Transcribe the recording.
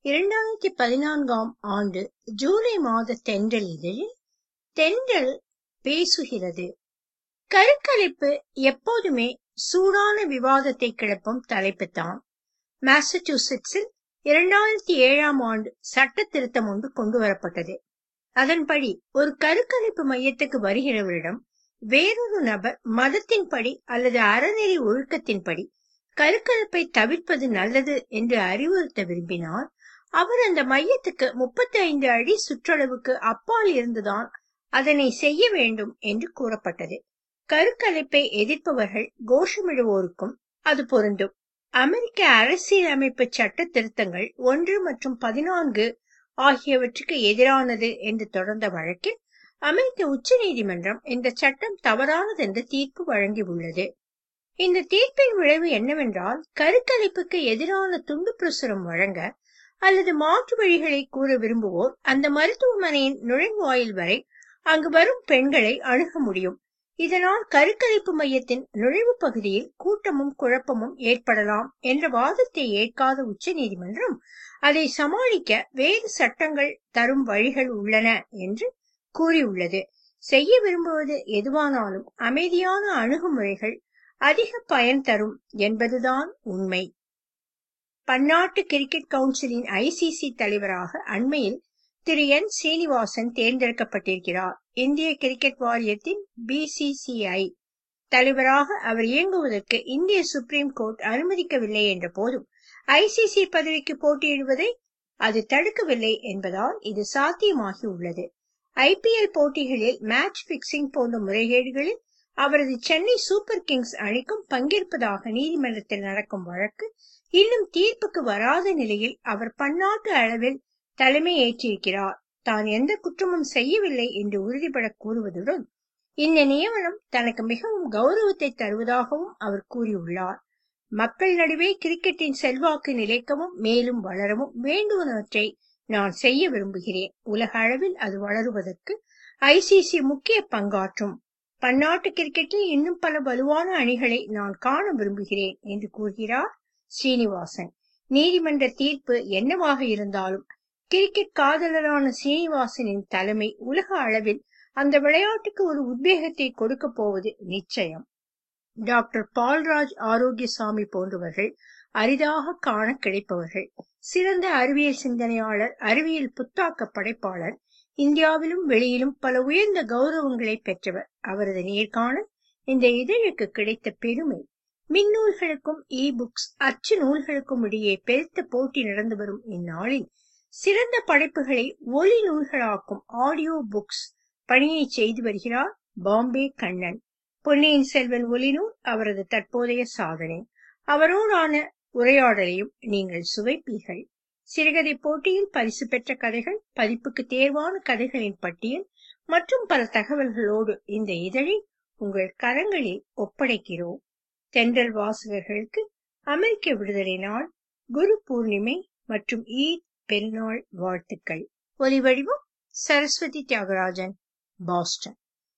இரண்டாயிரத்தி பதினான்காம் ஆண்டு ஜூலை மாத தென்றல் இதழில் தென்றல் பேசுகிறது கருக்கலைப்பு எப்போதுமே சூடான விவாதத்தை கிளப்பும் தலைப்புத்தான் மாசச்சூசெட்ஸில் இரண்டாயிரத்தி ஏழாம் ஆண்டு சட்ட திருத்தம் ஒன்று கொண்டு வரப்பட்டது அதன்படி ஒரு கருக்கலைப்பு மையத்துக்கு வருகிறவரிடம் வேறொரு நபர் மதத்தின்படி அல்லது அறநெறி ஒழுக்கத்தின்படி கருக்கலைப்பை தவிர்ப்பது நல்லது என்று அறிவுறுத்த விரும்பினால் அவர் அந்த மையத்துக்கு முப்பத்தி ஐந்து அடி சுற்றளவுக்கு அப்பால் இருந்துதான் அதனை செய்ய வேண்டும் என்று கூறப்பட்டது கருக்கலைப்பை எதிர்ப்பவர்கள் கோஷமிடுவோருக்கும் அது பொருந்தும் அமெரிக்க அரசியலமைப்பு சட்ட திருத்தங்கள் ஒன்று மற்றும் பதினான்கு ஆகியவற்றுக்கு எதிரானது என்று தொடர்ந்த வழக்கில் அமெரிக்க உச்ச நீதிமன்றம் இந்த சட்டம் தவறானது என்று தீர்ப்பு வழங்கியுள்ளது இந்த தீர்ப்பின் விளைவு என்னவென்றால் கருக்கலைப்புக்கு எதிரான துண்டு பிரசுரம் வழங்க அல்லது மாற்று வழிகளை கூற விரும்புவோர் அந்த மருத்துவமனையின் நுழைவாயில் வரை அங்கு வரும் பெண்களை அணுக முடியும் இதனால் கருக்கலைப்பு மையத்தின் நுழைவு பகுதியில் கூட்டமும் குழப்பமும் ஏற்படலாம் என்ற வாதத்தை ஏற்காத உச்ச நீதிமன்றம் அதை சமாளிக்க வேறு சட்டங்கள் தரும் வழிகள் உள்ளன என்று கூறியுள்ளது செய்ய விரும்புவது எதுவானாலும் அமைதியான அணுகுமுறைகள் அதிக பயன் தரும் என்பதுதான் உண்மை பன்னாட்டு கிரிக்கெட் கவுன்சிலின் ஐசிசி தலைவராக அண்மையில் திரு என் சீனிவாசன் தேர்ந்தெடுக்கப்பட்டிருக்கிறார் இந்திய கிரிக்கெட் வாரியத்தின் பிசிசிஐ தலைவராக அவர் இயங்குவதற்கு இந்திய சுப்ரீம் கோர்ட் அனுமதிக்கவில்லை என்ற போதும் ஐசிசி பதவிக்கு போட்டியிடுவதை அது தடுக்கவில்லை என்பதால் இது சாத்தியமாகி உள்ளது ஐபிஎல் போட்டிகளில் மேட்ச் பிக்சிங் போன்ற முறைகேடுகளில் அவரது சென்னை சூப்பர் கிங்ஸ் அணிக்கும் பங்கேற்பதாக நீதிமன்றத்தில் நடக்கும் வழக்கு இன்னும் தீர்ப்புக்கு வராத நிலையில் அவர் பன்னாட்டு அளவில் தலைமை ஏற்றிருக்கிறார் தான் எந்த குற்றமும் செய்யவில்லை என்று உறுதிபட கூறுவதுடன் இந்த நியமனம் தனக்கு மிகவும் கௌரவத்தை தருவதாகவும் அவர் கூறியுள்ளார் மக்கள் நடுவே கிரிக்கெட்டின் செல்வாக்கு நிலைக்கவும் மேலும் வளரவும் வேண்டுவனவற்றை நான் செய்ய விரும்புகிறேன் உலக அளவில் அது வளருவதற்கு ஐசிசி முக்கிய பங்காற்றும் பன்னாட்டு கிரிக்கெட்டில் இன்னும் பல வலுவான அணிகளை நான் காண விரும்புகிறேன் என்று கூறுகிறார் ஸ்ரீனிவாசன் நீதிமன்ற தீர்ப்பு என்னவாக இருந்தாலும் கிரிக்கெட் காதலரான சீனிவாசனின் தலைமை உலக அளவில் அந்த விளையாட்டுக்கு ஒரு உத்வேகத்தை கொடுக்க போவது நிச்சயம் டாக்டர் பால்ராஜ் ஆரோக்கியசாமி போன்றவர்கள் அரிதாக காண கிடைப்பவர்கள் சிறந்த அறிவியல் சிந்தனையாளர் அறிவியல் புத்தாக்க படைப்பாளர் இந்தியாவிலும் வெளியிலும் பல உயர்ந்த கௌரவங்களை பெற்றவர் அவரது நேர்காணல் இந்த இதழுக்கு கிடைத்த பெருமை மின்னூல்களுக்கும் இ புக்ஸ் அச்சு நூல்களுக்கும் இடையே பெருத்த போட்டி நடந்து வரும் இந்நாளில் சிறந்த படைப்புகளை ஒலி நூல்களாக்கும் ஆடியோ புக்ஸ் பணியை செய்து வருகிறார் பாம்பே கண்ணன் பொன்னியின் செல்வன் ஒலிநூல் அவரது தற்போதைய சாதனை அவரோடான உரையாடலையும் நீங்கள் சுவைப்பீர்கள் சிறுகதை போட்டியில் பரிசு பெற்ற கதைகள் பதிப்புக்கு தேர்வான கதைகளின் பட்டியல் மற்றும் பல தகவல்களோடு இந்த இதழை உங்கள் கரங்களில் ஒப்படைக்கிறோம் தென்றல் வாசகர்களுக்கு அமெரிக்க விடுதலை நாள் குரு பூர்ணிமை மற்றும் ஈத் பெருநாள் வாழ்த்துக்கள் ஒலிவடிவம் சரஸ்வதி தியாகராஜன் பாஸ்டன்